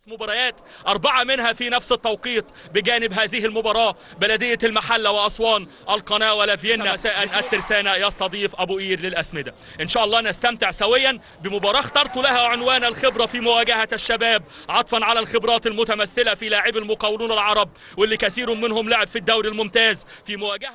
مباريات أربعة منها في نفس التوقيت بجانب هذه المباراة بلدية المحلة وأسوان القناة ولافينا مساء الترسانة يستضيف أبو قير للأسمدة إن شاء الله نستمتع سويا بمباراة اخترت لها عنوان الخبرة في مواجهة الشباب عطفا على الخبرات المتمثلة في لاعبي المقاولون العرب واللي كثير منهم لعب في الدوري الممتاز في مواجهة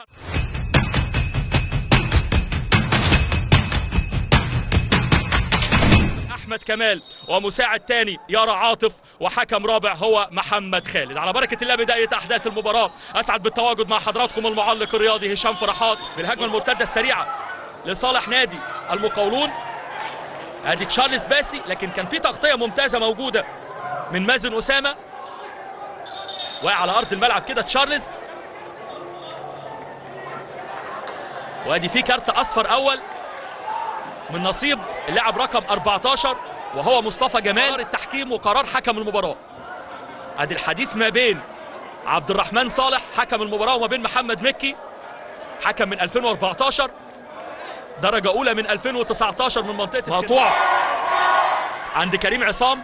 احمد كمال ومساعد تاني يارا عاطف وحكم رابع هو محمد خالد على بركه الله بدايه احداث المباراه اسعد بالتواجد مع حضراتكم المعلق الرياضي هشام فرحات بالهجمه المرتده السريعه لصالح نادي المقاولون ادي تشارلز باسي لكن كان في تغطيه ممتازه موجوده من مازن اسامه واقع على ارض الملعب كده تشارلز وادي في كارت اصفر اول من نصيب اللاعب رقم 14 وهو مصطفى جمال التحكيم وقرار حكم المباراة ادي الحديث ما بين عبد الرحمن صالح حكم المباراة وما بين محمد مكي حكم من 2014 درجة أولى من 2019 من منطقة مقطوعة عند كريم عصام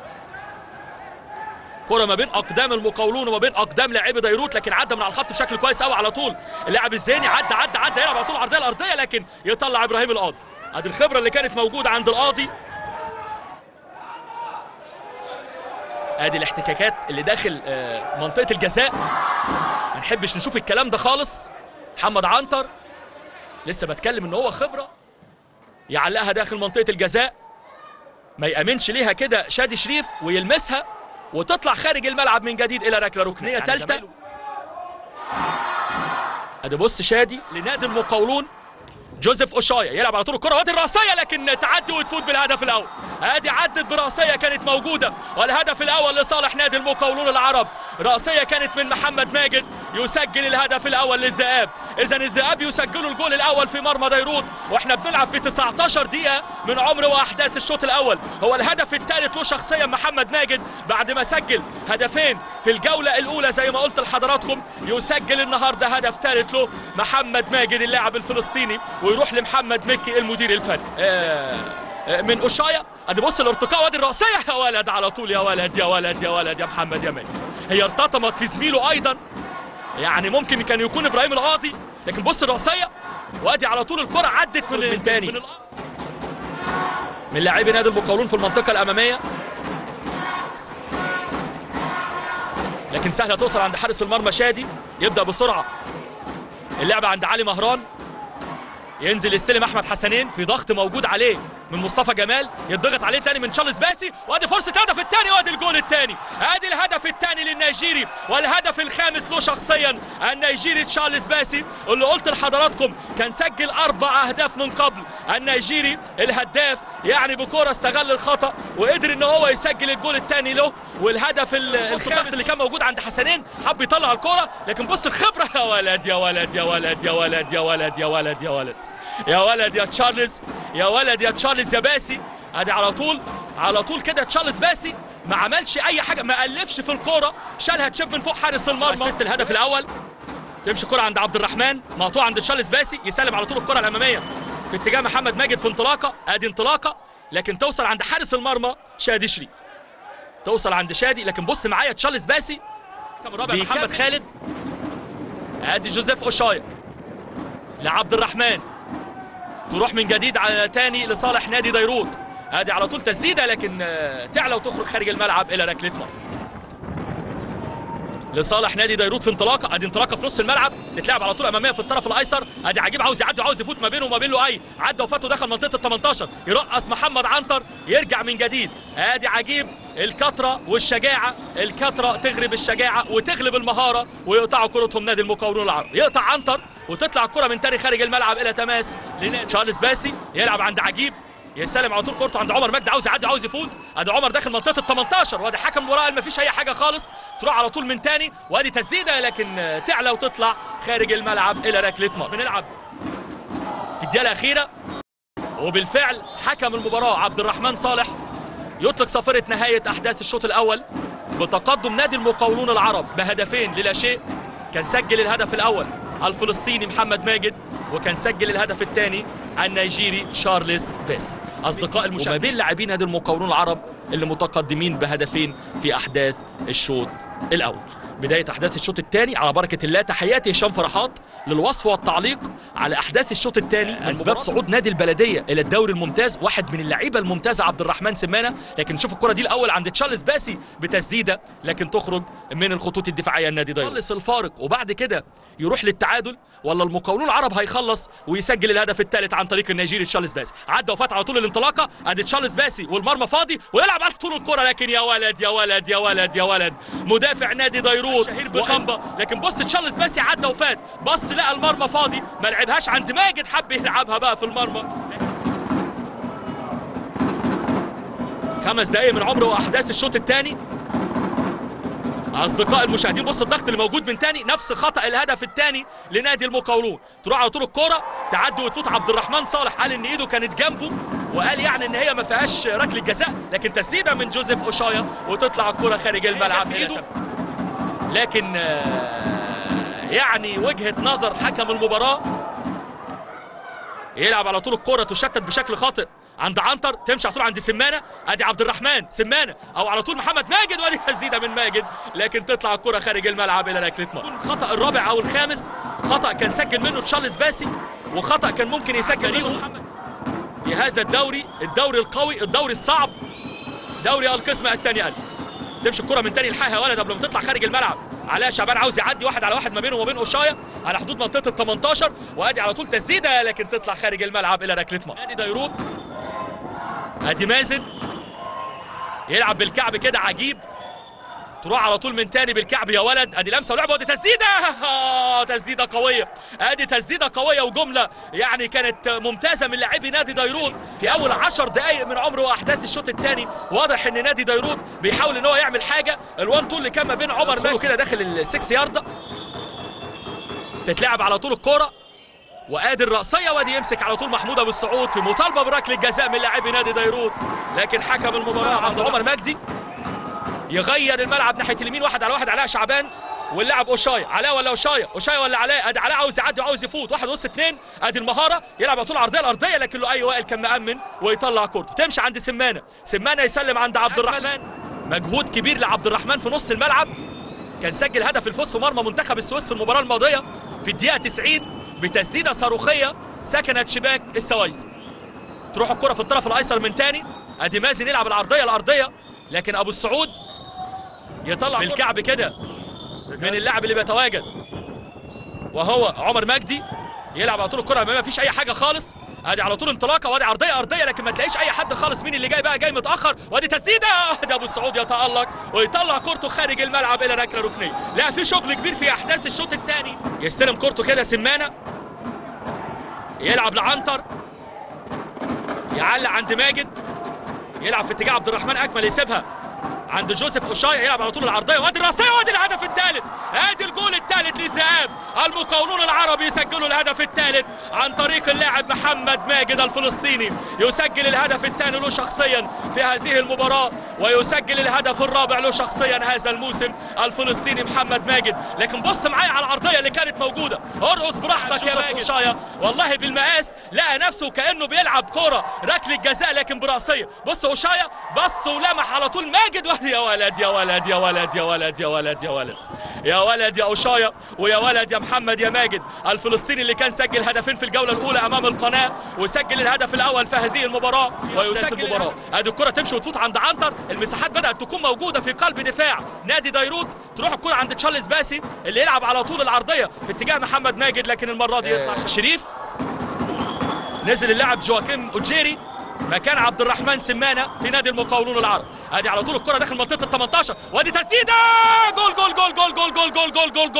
كرة ما بين أقدام المقاولون وما بين أقدام لاعبي ديروت لكن عدى من على الخط بشكل كويس قوي على طول اللاعب الزيني عدى عدى عدى يلعب على طول عرضية الأرضية لكن يطلع إبراهيم القاضي ادي الخبره اللي كانت موجوده عند القاضي ادي الاحتكاكات اللي داخل آه، منطقه الجزاء ما نحبش نشوف الكلام ده خالص محمد عنتر لسه بتكلم ان هو خبره يعلقها داخل منطقه الجزاء ما يامنش ليها كده شادي شريف ويلمسها وتطلع خارج الملعب من جديد الى ركله ركنيه ثالثه ادي بص شادي لنادي المقاولون جوزيف اوشايا يلعب على طول الكره وادي الراسيه لكن تعدي وتفوت بالهدف الاول ادي عدت براسيه كانت موجوده والهدف الاول لصالح نادي المقاولون العرب راسيه كانت من محمد ماجد يسجل الهدف الاول للذئاب اذا الذئاب يسجلوا الجول الاول في مرمى ديروت واحنا بنلعب في 19 دقيقه من عمر واحداث الشوط الاول هو الهدف الثالث له شخصيا محمد ماجد بعد ما سجل هدفين في الجوله الاولى زي ما قلت لحضراتكم يسجل النهارده هدف ثالث له محمد ماجد اللاعب الفلسطيني ويروح لمحمد مكي المدير الفني آه آه، من أوشايا ادي بص الارتقاء وادي الراسيه يا ولد على طول يا ولد يا ولد يا ولد يا محمد يا ماجد هي ارتطمت في زميله ايضا يعني ممكن كان يكون ابراهيم القاضي لكن بص الراسيه وادي على طول الكره عدت من من تاني من, من لاعبي نادي المقاولون في المنطقه الاماميه لكن سهله توصل عند حارس المرمى شادي يبدا بسرعه اللعبه عند علي مهران ينزل يستلم احمد حسنين في ضغط موجود عليه من مصطفى جمال يضغط عليه تاني من تشارلز باسي وادي فرصه هدف الثاني وادي الجول الثاني ادي الهدف الثاني للنيجيري والهدف الخامس له شخصيا النيجيري تشارلز باسي اللي قلت لحضراتكم كان سجل اربع اهداف من قبل النيجيري الهداف يعني بكره استغل الخطا وقدر ان هو يسجل الجول الثاني له والهدف ال- الخامس اللي كان موجود عند حسنين حب يطلع الكره لكن بص الخبره يا ولد يا ولد يا ولد يا ولد يا ولد يا ولد يا ولد يا ولد يا تشارلز يا ولد يا تشارلز يا باسي ادي على طول على طول كده تشارلز باسي ما عملش اي حاجه ما الفش في الكوره شالها تشيب من فوق حارس المرمى اسيست الهدف الاول تمشي كرة عند عبد الرحمن مقطوع عند تشارلز باسي يسلم على طول الكرة الأمامية في اتجاه محمد ماجد في انطلاقة ادي انطلاقة لكن توصل عند حارس المرمى شادي شريف توصل عند شادي لكن بص معايا تشارلز باسي كم رابع محمد خالد ادي جوزيف اوشايا لعبد الرحمن تروح من جديد على تاني لصالح نادي ديروت ادي على طول تسديده لكن آه، تعلى وتخرج خارج الملعب الى ركله مرمى لصالح نادي ديروت في انطلاقه ادي انطلاقه في نص الملعب تتلعب على طول اماميه في الطرف الايسر ادي عجيب عاوز يعدي عاوز يفوت ما بينه وما بين له اي عدى وفاته دخل منطقه ال 18 يرقص محمد عنتر يرجع من جديد ادي عجيب الكتره والشجاعه الكتره تغلب الشجاعه وتغلب المهاره ويقطعوا كرتهم نادي المقاولون العرب يقطع عنتر وتطلع الكره من تاني خارج الملعب الى تماس لنادي تشارلز باسي يلعب عند عجيب يسلم على طول كورته عند عمر مجدي عاوز يعدي عاوز يفوت ادي عمر داخل منطقه ال 18 وادي حكم المباراه قال مفيش اي حاجه خالص تروح على طول من تاني وادي تسديده لكن آه، تعلى وتطلع خارج الملعب الى ركله مرمى بنلعب في الدقيقه الاخيره وبالفعل حكم المباراه عبد الرحمن صالح يطلق صافره نهايه احداث الشوط الاول بتقدم نادي المقاولون العرب بهدفين للا شيء كان سجل الهدف الاول الفلسطيني محمد ماجد وكان سجل الهدف الثاني النيجيري تشارلز باسي اصدقاء المشاهدين وما بين لاعبين نادي المقاولون العرب اللي متقدمين بهدفين في احداث الشوط الاول بداية أحداث الشوط الثاني على بركة الله تحياتي هشام فرحات للوصف والتعليق على أحداث الشوط الثاني أسباب صعود نادي البلدية إلى الدوري الممتاز واحد من اللعيبة الممتازة عبد الرحمن سمانة لكن نشوف الكرة دي الأول عند تشارلز باسي بتسديدة لكن تخرج من الخطوط الدفاعية النادي ده يخلص الفارق وبعد كده يروح للتعادل ولا المقاولون العرب هيخلص ويسجل الهدف الثالث عن طريق النيجيري تشارلز باسي عدى وفات على طول الانطلاقة ادي تشارلز باسي والمرمى فاضي ويلعب على طول الكرة لكن يا ولد يا ولد يا ولد يا ولد مدافع نادي ديروت شهير بكامبا لكن بص تشارلز باسي عدى وفات بص لقى المرمى فاضي ما لعبهاش عند ماجد حب يلعبها بقى في المرمى خمس دقايق من عمر واحداث الشوط الثاني اصدقاء المشاهدين بص الضغط اللي موجود من تاني نفس خطا الهدف الثاني لنادي المقاولون تروح على طول الكوره تعدي وتفوت عبد الرحمن صالح قال ان ايده كانت جنبه وقال يعني ان هي ما فيهاش ركله جزاء لكن تسديده من جوزيف اوشايا وتطلع الكوره خارج الملعب في ايده لكن آه، يعني وجهه نظر حكم المباراه يلعب على طول الكوره تشتت بشكل خاطئ عند عنتر تمشي على طول عند سمانه ادي عبد الرحمن سمانه او على طول محمد ماجد وادي تسديده من ماجد لكن تطلع الكره خارج الملعب الى ركله مرمى الخطا الرابع او الخامس خطا كان سجل منه تشارلز باسي وخطا كان ممكن يسجل منه محمد في هذا الدوري الدوري القوي الدوري الصعب دوري القسم الثاني ألف تمشي الكره من تاني الحاها ولد قبل ما تطلع خارج الملعب علاء شعبان عاوز يعدي واحد على واحد ما بينه وما بين اوشايا على حدود منطقه ال 18 وادي على طول تسديده لكن تطلع خارج الملعب الى ركله مرمى نادي ديروت ادي مازن يلعب بالكعب كده عجيب تروح على طول من تاني بالكعب يا ولد ادي لمسه ولعبه ودي تسديده تسديده قويه ادي تسديده قويه وجمله يعني كانت ممتازه من لاعبي نادي ديروت في اول 10 دقائق من عمر واحداث الشوط الثاني واضح ان نادي ديروت بيحاول ان هو يعمل حاجه الوان طول اللي كان ما بين عمر ماجد كده داخل السكس يارده تتلعب على طول الكوره وادي الرأسية وادي يمسك على طول محمود ابو السعود في مطالبة بركلة جزاء من لاعبي نادي ديروت لكن حكم المباراة عند عمر مجدي يغير الملعب ناحية اليمين واحد على واحد علاء شعبان واللاعب اوشايا علاء ولا اوشايا اوشايا ولا علاء ادي علاء عاوز يعدي وعاوز يفوت واحد وسط اثنين ادي المهاره يلعب على طول عرضيه الارضيه لكن له اي وائل كان مامن ويطلع كورته تمشي عند سمانه سمانه يسلم عند عبد الرحمن مجهود كبير لعبد الرحمن في نص الملعب كان سجل هدف الفوز في مرمى منتخب السويس في المباراه الماضيه في الدقيقه 90 بتسديده صاروخيه سكنت شباك السوايس تروح الكره في الطرف الايسر من تاني ادي مازن يلعب العرضيه الارضيه لكن ابو السعود يطلع بالكعب كده من اللاعب اللي بيتواجد وهو عمر مجدي يلعب على طول الكره ما فيش اي حاجه خالص ادي على طول انطلاقه وادي عرضيه ارضيه لكن ما تلاقيش اي حد خالص مين اللي جاي بقى جاي متاخر وادي تسديده ده ابو السعود يتالق ويطلع كورته خارج الملعب الى ركله ركنيه لا في شغل كبير في احداث الشوط الثاني يستلم كورته كده سمانه يلعب لعنتر يعلق عند ماجد يلعب في اتجاه عبد الرحمن اكمل يسيبها عند جوزيف اوشاي يلعب على طول العرضيه وادي الراسيه وادي الهدف الثالث ادي الجول الثالث للذئاب المقاولون العرب يسجلوا الهدف الثالث عن طريق اللاعب محمد ماجد الفلسطيني يسجل الهدف الثاني له شخصيا في هذه المباراه ويسجل الهدف الرابع له شخصيا هذا الموسم الفلسطيني محمد ماجد لكن بص معايا على العرضيه اللي كانت موجوده ارقص براحتك يا ماجد اوشايا والله بالمقاس لقى نفسه كانه بيلعب كوره ركله جزاء لكن براسيه بص اوشايا بص ولمح على طول ماجد وادي يا ولد يا ولد يا ولد يا ولد يا ولد يا ولد يا ولد يا اوشايا ويا ولد يا محمد يا ماجد الفلسطيني اللي كان سجل هدفين في الجوله الاولى امام القناه وسجل الهدف الاول في هذه المباراه ويسجل المباراه ادي الكره تمشي وتفوت عند عنتر المساحات بدات تكون موجوده في قلب دفاع نادي ديروت تروح الكره عند تشارلز باسي اللي يلعب على طول العرضيه في اتجاه محمد ماجد لكن المره دي يطلع شريف نزل اللاعب جواكيم اوجيري مكان عبد الرحمن سمانه في نادي المقاولون العرب ادي على طول الكره داخل منطقه ال 18 وادي تسديده جول جول جول جول جول جول جول جول جول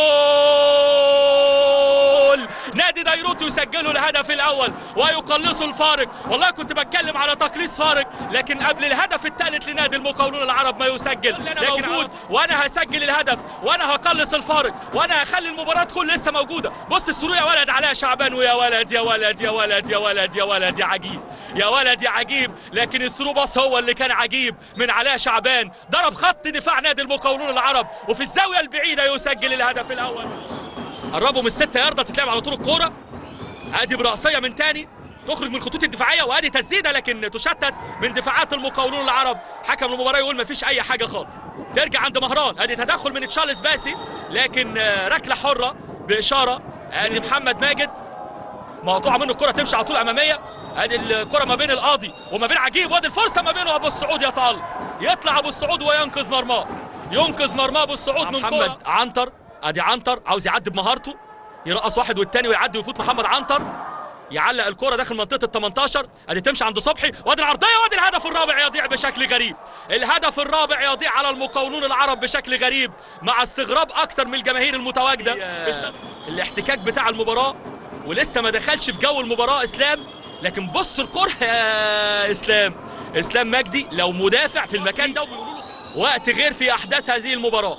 جول نادي ديروت يسجلوا الهدف الاول ويقلصوا الفارق والله كنت بتكلم على تقليص فارق لكن قبل الهدف الثالث لنادي المقاولون العرب ما يسجل لكن موجود وانا هسجل الهدف وانا هقلص الفارق وانا هخلي المباراه تكون لسه موجوده بص السرور يا ولد علاء شعبان ويا ولد يا ولد يا ولد يا ولد يا ولد يا عجيب يا ولد يا عجيب لكن الثرو باص هو اللي كان عجيب من علاء شعبان ضرب خط دفاع نادي المقاولون العرب وفي الزاويه البعيده يسجل الهدف الاول قربوا من الستة ياردة تتلعب على طول الكوره ادي براسيه من تاني تخرج من الخطوط الدفاعيه وادي تسديده لكن تشتت من دفاعات المقاولون العرب حكم المباراه يقول مفيش اي حاجه خالص ترجع عند مهران ادي تدخل من تشارلز باسي لكن آه، ركله حره باشاره ادي محمد ماجد مقطوعه منه الكره تمشي على طول اماميه ادي الكره ما بين القاضي وما بين عجيب وادي الفرصه ما بينه وابو السعود يتالق يطلع ابو السعود وينقذ مرماه ينقذ مرماه ابو السعود من محمد عنتر ادي عنتر عاوز يعدي بمهارته يرقص واحد والتاني ويعدي ويفوت محمد عنتر يعلق الكرة داخل منطقة ال 18 ادي تمشي عند صبحي وادي العرضية وادي الهدف الرابع يضيع بشكل غريب الهدف الرابع يضيع على المقاولون العرب بشكل غريب مع استغراب اكتر من الجماهير المتواجدة في استاد- الاحتكاك بتاع المباراة ولسه ما دخلش في جو المباراة اسلام لكن بص الكرة يا اسلام اسلام مجدي لو مدافع في المكان ده وبيقولوا له وقت غير في احداث هذه المباراة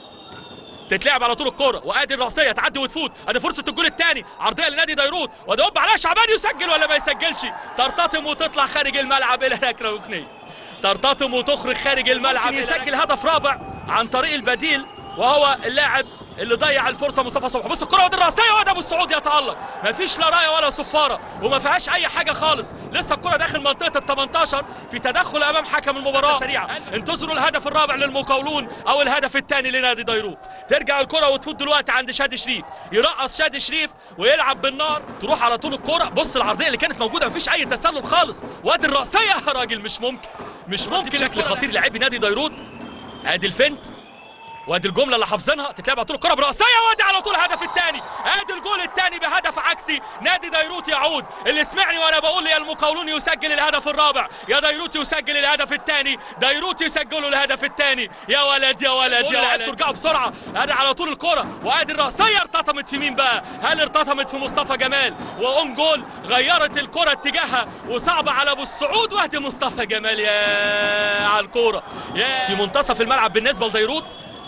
تتلعب على طول الكرة وادي الرأسية تعدي وتفوت ادي فرصة الجول الثاني عرضية لنادي ديروت وده هوب عليها شعبان يسجل ولا ما يسجلش ترتطم وتطلع خارج الملعب الى ركلة ركنية ترتطم وتخرج خارج الملعب يسجل هدف رابع عن طريق البديل وهو اللاعب اللي ضيع الفرصه مصطفى صبحي بص الكره وادي الراسيه وادي ابو السعود يتالق مفيش لا رايه ولا صفاره وما فيهاش اي حاجه خالص لسه الكره داخل منطقه ال 18 في تدخل امام حكم المباراه سريعه انتظروا الهدف الرابع للمقاولون او الهدف الثاني لنادي ديروت ترجع الكره وتفوت دلوقتي عند شادي شريف يرقص شادي شريف ويلعب بالنار تروح على طول الكره بص العرضيه اللي كانت موجوده مفيش اي تسلل خالص وادي الراسيه يا راجل مش ممكن مش ممكن بشكل خطير لاعبي نادي ديروت ادي الفنت وادي الجمله اللي حافظينها تتلعب على طول الكره براسيه وادي على طول الهدف الثاني ادي الجول الثاني بهدف عكسي نادي ديروت يعود اللي سمعني وانا بقول يا المقاولون يسجل الهدف الرابع يا ديروت يسجل الهدف الثاني ديروت يسجلوا الهدف الثاني يا ولد يا ولد يا ولد ترجعوا بسرعه ادي على طول الكره وادي الراسيه ارتطمت في مين بقى هل ارتطمت في مصطفى جمال واون جول غيرت الكره اتجاهها وصعبه على ابو السعود وادي مصطفى جمال يا على الكوره يا في منتصف الملعب بالنسبه لديروت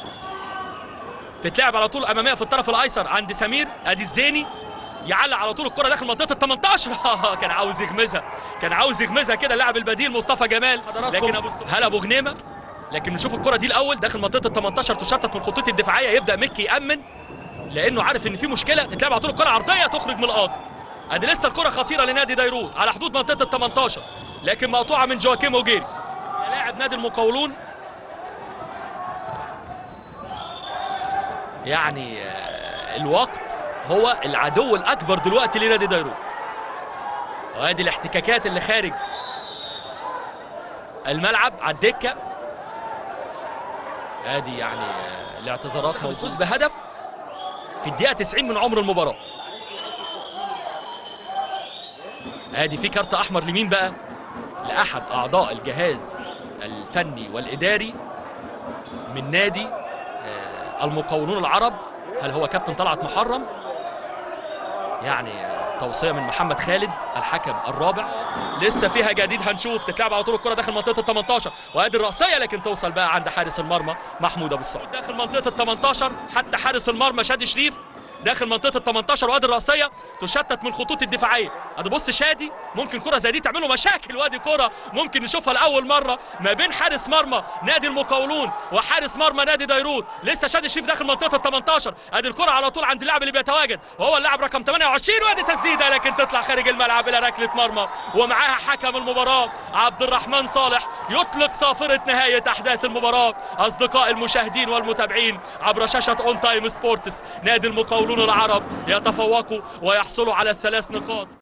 تتلعب على طول اماميه في الطرف الايسر عند سمير ادي الزيني يعلق على طول الكره داخل منطقه ال 18 كان عاوز يغمزها كان عاوز يغمزها كده اللاعب البديل مصطفى جمال لكن ابو هل ابو غنيمه لكن نشوف الكره دي الاول داخل منطقه ال 18 تشتت من الخطوط الدفاعيه يبدا مكي يامن لانه عارف ان في مشكله تتلعب على طول الكره عرضيه تخرج من القاضي ادي لسه الكره خطيره لنادي ديروت على حدود منطقه ال 18 لكن مقطوعه من جواكيم اوجيري لاعب نادي المقاولون يعني آه، الوقت هو العدو الاكبر دلوقتي لنادي ديروت وادي الاحتكاكات اللي خارج الملعب على الدكه ادي يعني آه، الاعتذارات الفوز بهدف في الدقيقه 90 من عمر المباراه ادي في كارت احمر لمين بقى لاحد اعضاء الجهاز الفني والاداري من نادي آه، المقاولون العرب هل هو كابتن طلعت محرم يعني آه، توصيه من محمد خالد الحكم الرابع لسه فيها جديد هنشوف تتلعب على طول الكره داخل منطقه ال 18 وادي الراسيه لكن توصل بقى عند حارس المرمى محمود ابو السعود داخل منطقه ال 18 حتى حارس المرمى شادي شريف داخل منطقه ال 18 وادي الراسيه تشتت من الخطوط الدفاعيه ادي بص شادي ممكن كره زي دي تعمل له مشاكل وادي كره ممكن نشوفها لاول مره ما بين حارس مرمى نادي المقاولون وحارس مرمى نادي ديروت لسه شادي شريف داخل منطقه ال 18 ادي الكره على طول عند اللاعب اللي بيتواجد وهو اللاعب رقم 28 وادي تسديده لكن تطلع خارج الملعب الى ركله مرمى ومعاها حكم المباراه عبد الرحمن صالح يطلق صافره نهايه احداث المباراه اصدقاء المشاهدين والمتابعين عبر شاشه اون تايم سبورتس نادي المقاولون العرب يتفوقوا ويحصلوا على الثلاث نقاط